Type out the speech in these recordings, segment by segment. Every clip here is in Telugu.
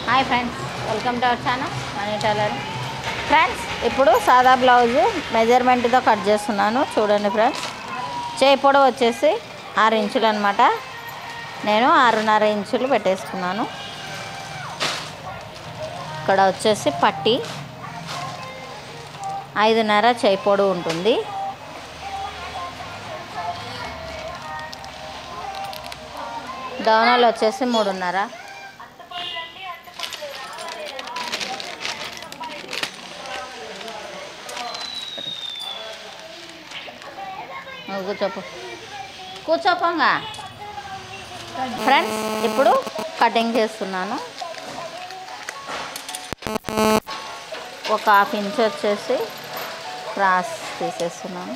hi friends welcome to our channel money tailor friends ఇప్పుడు సాదా బ్లౌజు మెజర్మెంట్తో కట్ చేస్తున్నాను చూడండి ఫ్రెండ్స్ చేయి పొడవు వచ్చేసి ఆరు ఇంచులు అనమాట నేను ఆరున్నర ఇంచులు పెట్టేసుకున్నాను ఇక్కడ వచ్చేసి పట్టి ఐదున్నర చేయి పొడవు ఉంటుంది డౌనాలు వచ్చేసి మూడున్నర నువ్వు కూర్చోపు కూర్చోపోంగా ఫ్రెండ్స్ ఇప్పుడు కటింగ్ చేస్తున్నాను ఒక హాఫ్ ఇంచ్ వచ్చేసి క్రాస్ తీసేస్తున్నాను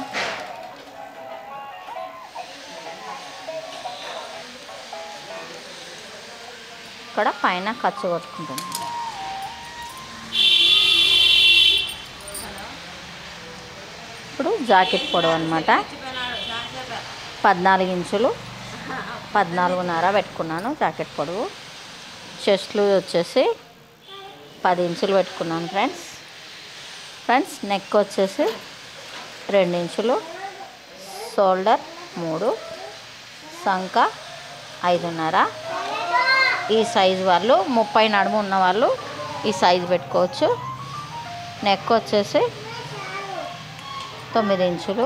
ఇక్కడ పైన ఖర్చు కొట్టుకుంటున్నాను ఇప్పుడు జాకెట్ పొడవు అనమాట పద్నాలుగు ఇంచులు పద్నాలుగున్నర పెట్టుకున్నాను జాకెట్ పొడవు చెస్ట్లు వచ్చేసి పది ఇంచులు పెట్టుకున్నాను ఫ్రెండ్స్ ఫ్రెండ్స్ నెక్ వచ్చేసి రెండు ఇంచులు షోల్డర్ మూడు సంక ఐదున్నర ఈ సైజు వాళ్ళు ముప్పై నడుము ఉన్న వాళ్ళు ఈ సైజు పెట్టుకోవచ్చు నెక్ వచ్చేసి తొమ్మిది ఇంచులు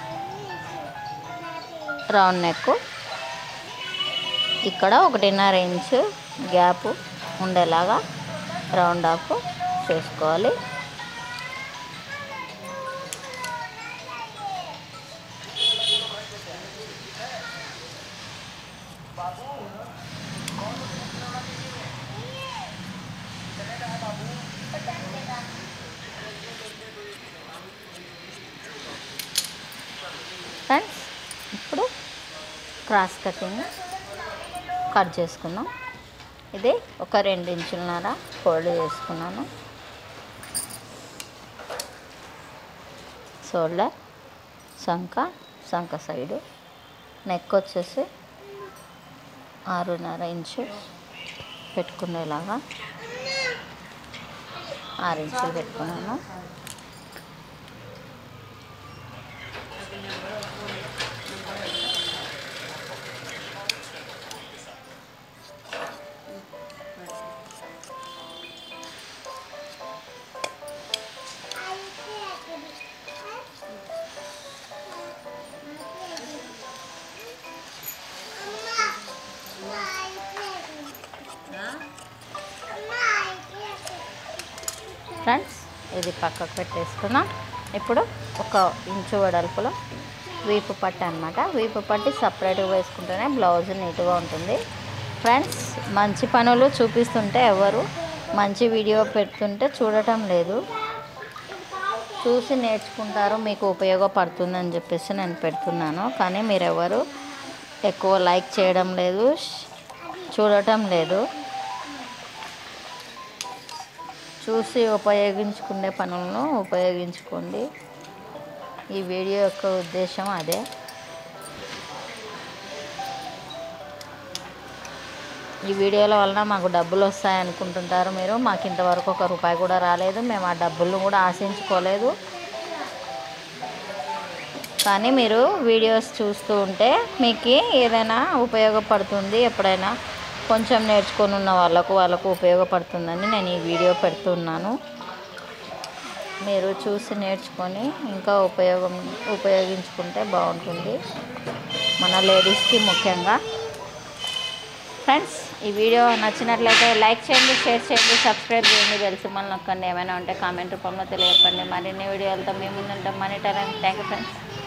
రౌండ్ నెక్ ఇక్కడ ఒకటిన్నర ఇంచు గ్యాప్ ఉండేలాగా రౌండ్ ఆఫ్ చేసుకోవాలి ఫ్రెండ్స్ ఇప్పుడు క్రాస్ కటింగ్ కట్ చేసుకుందాం ఇది ఒక రెండు ఇంచులన్నర ఫోల్డ్ చేసుకున్నాను షోల్డర్ సంక సంక సైడు నెక్ వచ్చేసి ఆరున్నర ఇంచు పెట్టుకునేలాగా ఆరు ఇంచులు పెట్టుకున్నాను ఫ్రెండ్స్ ఇది పక్కకు పెట్టేసుకున్నాం ఇప్పుడు ఒక ఇంచు వెడల్పులో వీపు పట్టు అనమాట వీపు పట్టి సపరేట్గా వేసుకుంటేనే బ్లౌజ్ నీట్గా ఉంటుంది ఫ్రెండ్స్ మంచి పనులు చూపిస్తుంటే ఎవరు మంచి వీడియో పెడుతుంటే చూడటం లేదు చూసి నేర్చుకుంటారు మీకు ఉపయోగపడుతుందని చెప్పేసి నేను పెడుతున్నాను కానీ మీరెవరు ఎక్కువ లైక్ చేయడం లేదు చూడటం లేదు చూసి ఉపయోగించుకునే పనులను ఉపయోగించుకోండి ఈ వీడియో యొక్క ఉద్దేశం అదే ఈ వీడియోల వలన మాకు డబ్బులు వస్తాయి అనుకుంటుంటారు మీరు మాకు ఇంతవరకు ఒక రూపాయి కూడా రాలేదు మేము ఆ డబ్బులను కూడా ఆశించుకోలేదు కానీ మీరు వీడియోస్ చూస్తూ ఉంటే మీకు ఏదైనా ఉపయోగపడుతుంది ఎప్పుడైనా కొంచెం నేర్చుకొని ఉన్న వాళ్ళకు వాళ్ళకు ఉపయోగపడుతుందని నేను ఈ వీడియో పెడుతున్నాను మీరు చూసి నేర్చుకొని ఇంకా ఉపయోగం ఉపయోగించుకుంటే బాగుంటుంది మన లేడీస్కి ముఖ్యంగా ఫ్రెండ్స్ ఈ వీడియో నచ్చినట్లయితే లైక్ చేయండి షేర్ చేయండి సబ్స్క్రైబ్ చేయండి బెల్ సింబల్ నొక్కండి ఏమైనా ఉంటే కామెంట్ రూపంలో తెలియపండి మరిన్ని వీడియోలతో మేము ముందుంటాం money talent thank you friends